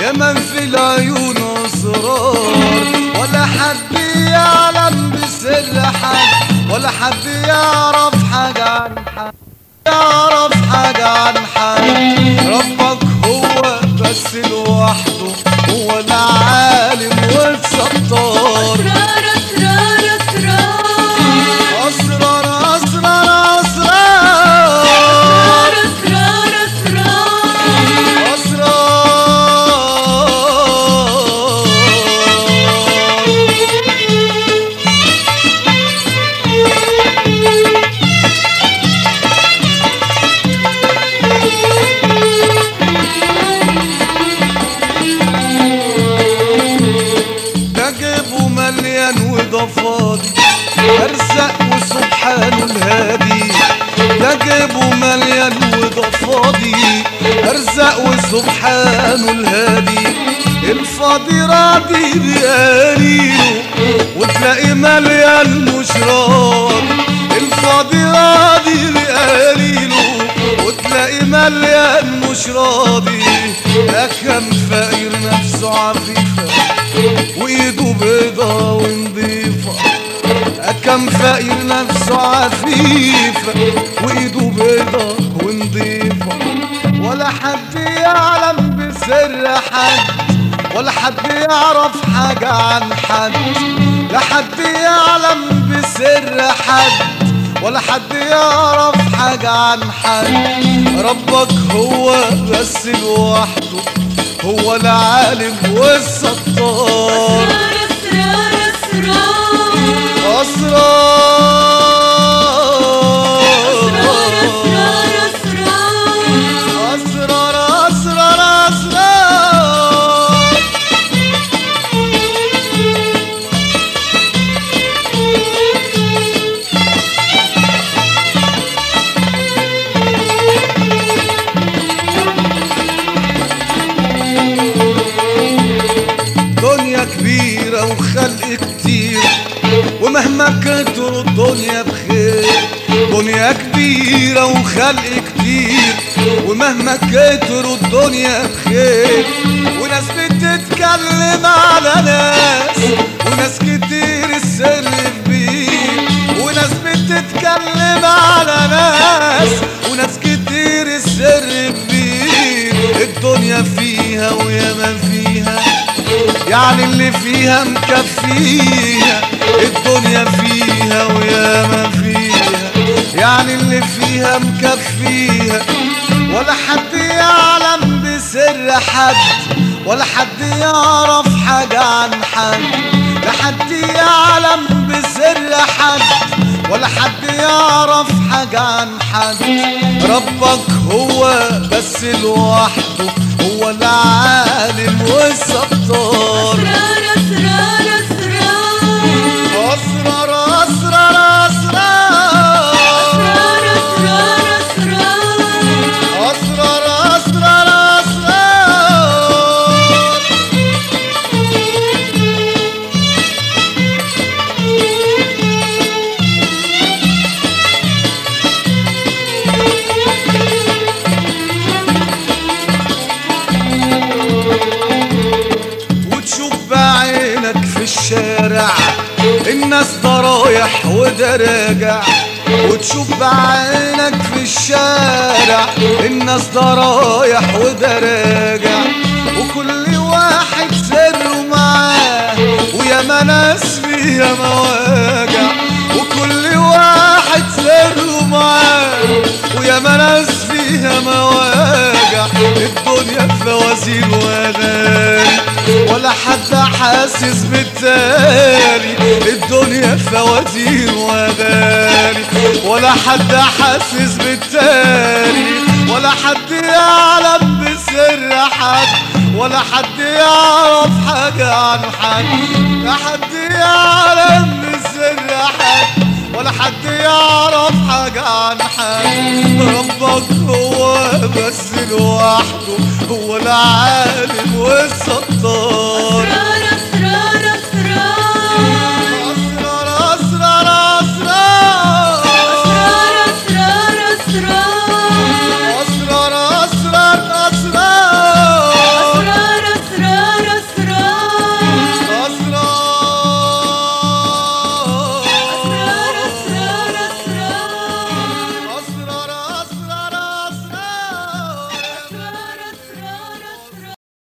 يا من في العيون اسرار ولا حد يعلم بسر حد ولا حد يعرف حاجة عن حد يعرف حاجة عن حد ربك هو بس لوحده هو العالم والستار أسرار أسرار أسرار أسرار أسرار أسرار أسرار أسرار أسرار ده جيبه مليان وده فاضي ارزق وسبحانه الهادي ده جيبه مليان وده فاضي ارزق وسبحانه الهادي الفاضي راضي بقليله وتلاقي مليان مش راضي الفاضي راضي بقليله وتلاقي مليان مش راضي ده كم فقير نفسه عفيفه وايده بيضة ونضيفة كم فقير نفسه عفيفة وايده بيضة ونضيفة ولا حد يعلم بسر حد ولا حد يعرف حاجة عن حد لا حد يعلم بسر حد ولا حد يعرف حاجة عن حد ربك هو بس لوحده هو العالم والستار أسرار أسرار أسرار أسرار أسرار أسرار أسرار أسرار أسرار دنيا كبيرة وخلق كتير ومهما كتروا الدنيا بخير دنيا كبيرة وخلق كتير ومهما كتروا الدنيا بخير وناس بتتكلم على ناس وناس كتير السر في بيه وناس بتتكلم على ناس وناس كتير السر في بيه الدنيا فيها وياما فيها يعني اللي فيها مكفيها الدنيا فيها وياما فيها يعني اللي فيها مكفيها ولا حد يعلم بسر حد ولا حد يعرف حاجة عن حد لا حد يعلم بسر حد ولا حد يعرف حاجة عن حد ربك هو بس لوحده هو العالم والستار أسرار أسرار أسرار أسرار أسرار أسرار أسرار أسرار أسرار أسرار أسرار وتشوف بعينك في الشارع الناس ده رايح وده راجع وتشوف بعينك في الشارع الناس ده رايح وده راجع وكل واحد سره معاه ويا ناس فيها مواجع وكل واحد سره معاه ويا ناس فيها مواجع الدنيا فوازير واغاني ولا حد حاسس بالتاني الدنيا فوازير واغاني ولا حد حاسس بالتاني ولا حد يعلم بسر حد ولا حد يعرف حاجة عن حد لا حد يعلم بسر حد ولا حد يعرف حاجة عن حد ربك هو بس لوحده هو العالم والستار